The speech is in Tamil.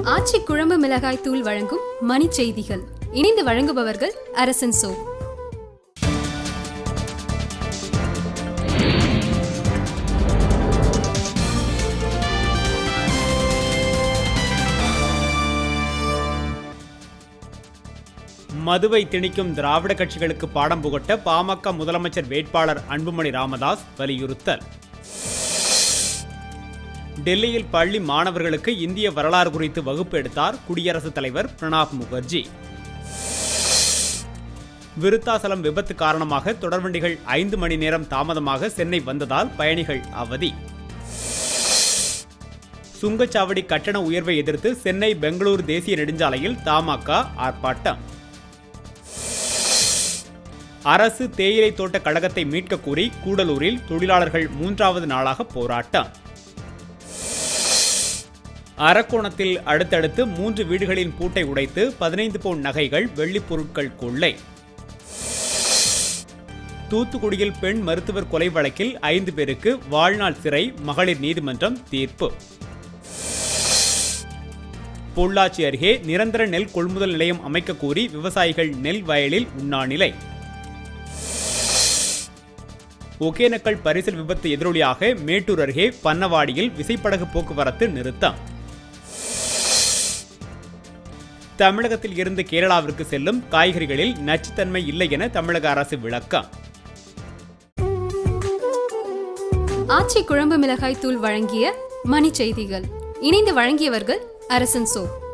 ஆச்சி குழம்பு மிளகாய் தூள் வழங்கும் மணி செய்திகள் இணைந்து வழங்குபவர்கள் அரசன் சோ மதுவை திணிக்கும் திராவிட கட்சிகளுக்கு பாடம் புகட்ட பாமக முதலமைச்சர் வேட்பாளர் அன்புமணி ராமதாஸ் வலியுறுத்தல் டெல்லியில் பள்ளி மாணவர்களுக்கு இந்திய வரலாறு குறித்து வகுப்பு எடுத்தார் குடியரசுத் தலைவர் பிரணாப் முகர்ஜி விருத்தாசலம் விபத்து காரணமாக தொடர்வண்டிகள் ஐந்து மணி நேரம் தாமதமாக சென்னை வந்ததால் பயணிகள் அவதி சுங்கச்சாவடி கட்டண உயர்வை எதிர்த்து சென்னை பெங்களூரு தேசிய நெடுஞ்சாலையில் தமாக ஆர்ப்பாட்டம் அரசு தேயிலை தோட்ட கழகத்தை மீட்க கோரி கூடலூரில் தொழிலாளர்கள் மூன்றாவது நாளாக போராட்டம் அரக்கோணத்தில் அடுத்தடுத்து மூன்று வீடுகளின் பூட்டை உடைத்து பதினைந்து பவுன் நகைகள் வெள்ளிப் பொருட்கள் கொள்ளை தூத்துக்குடியில் பெண் மருத்துவர் கொலை வழக்கில் ஐந்து பேருக்கு வாழ்நாள் சிறை மகளிர் நீதிமன்றம் தீர்ப்பு பொள்ளாச்சி அருகே நிரந்தர நெல் கொள்முதல் நிலையம் அமைக்க கோரி விவசாயிகள் நெல் வயலில் உண்ணாநிலை ஒகேனக்கல் பரிசல் விபத்து எதிரொலியாக மேட்டூர் அருகே பன்னவாடியில் விசைப்படகு போக்குவரத்து நிறுத்தம் தமிழகத்தில் இருந்து கேரளாவிற்கு செல்லும் காய்கறிகளில் நச்சுத்தன்மை இல்லை என தமிழக அரசு விளக்கம் ஆச்சி குழம்பு மிளகாய் தூள் வழங்கிய மணி செய்திகள் இணைந்து வழங்கியவர்கள் அரசன் சோ